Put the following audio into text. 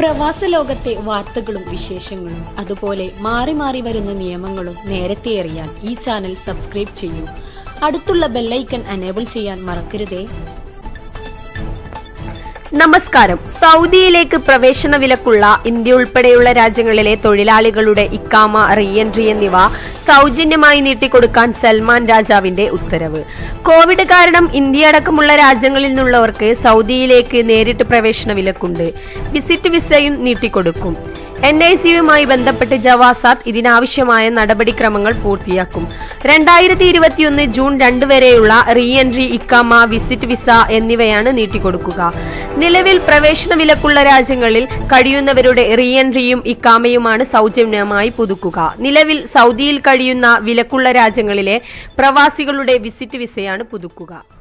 പ്രവാസ ലോകത്തെ വാർത്തകളും വിശേഷങ്ങളും അതുപോലെ മാറി മാറി വരുന്ന നിയമങ്ങളും നേരത്തെ അറിയാൻ ഈ ചാനൽ സബ്സ്ക്രൈബ് ചെയ്യൂ അടുത്തുള്ള ബെല്ലൈക്കൺ അനേബിൾ ചെയ്യാൻ മറക്കരുതേ നമസ്കാരം സൗദിയിലേക്ക് പ്രവേശന വിലക്കുള്ള ഇന്ത്യ ഉൾപ്പെടെയുള്ള രാജ്യങ്ങളിലെ തൊഴിലാളികളുടെ ഇക്കാമ റീഎൻട്രി എന്നിവ സൗജന്യമായി നീട്ടിക്കൊടുക്കാൻ സൽമാൻ രാജാവിന്റെ ഉത്തരവ് കോവിഡ് കാരണം ഇന്ത്യ അടക്കമുള്ള രാജ്യങ്ങളിൽ നിന്നുള്ളവർക്ക് സൗദിയിലേക്ക് നേരിട്ട് പ്രവേശന വിലക്കുണ്ട് വിസിറ്റ് വിസയും നീട്ടിക്കൊടുക്കും എൻ ഐ സിയുമായി ബന്ധപ്പെട്ട് ജവാസാത്ത് ഇതിനാവശ്യമായ നടപടിക്രമങ്ങൾ പൂർത്തിയാക്കും രണ്ടായിരത്തി ഇരുപത്തിയൊന്ന് ജൂൺ രണ്ട് വരെയുള്ള റീ എൻട്രി ഇക്കാമ വിസിറ്റ് വിസ എന്നിവയാണ് നീട്ടിക്കൊടുക്കുക നിലവിൽ പ്രവേശന വിലക്കുള്ള രാജ്യങ്ങളിൽ കഴിയുന്നവരുടെ റീ എൻട്രിയും ഇക്കാമയുമാണ് സൗജന്യമായി പുതുക്കുക നിലവിൽ സൗദിയിൽ കഴിയുന്ന വിലക്കുള്ള രാജ്യങ്ങളിലെ പ്രവാസികളുടെ വിസിറ്റ് വിസയാണ് പുതുക്കുക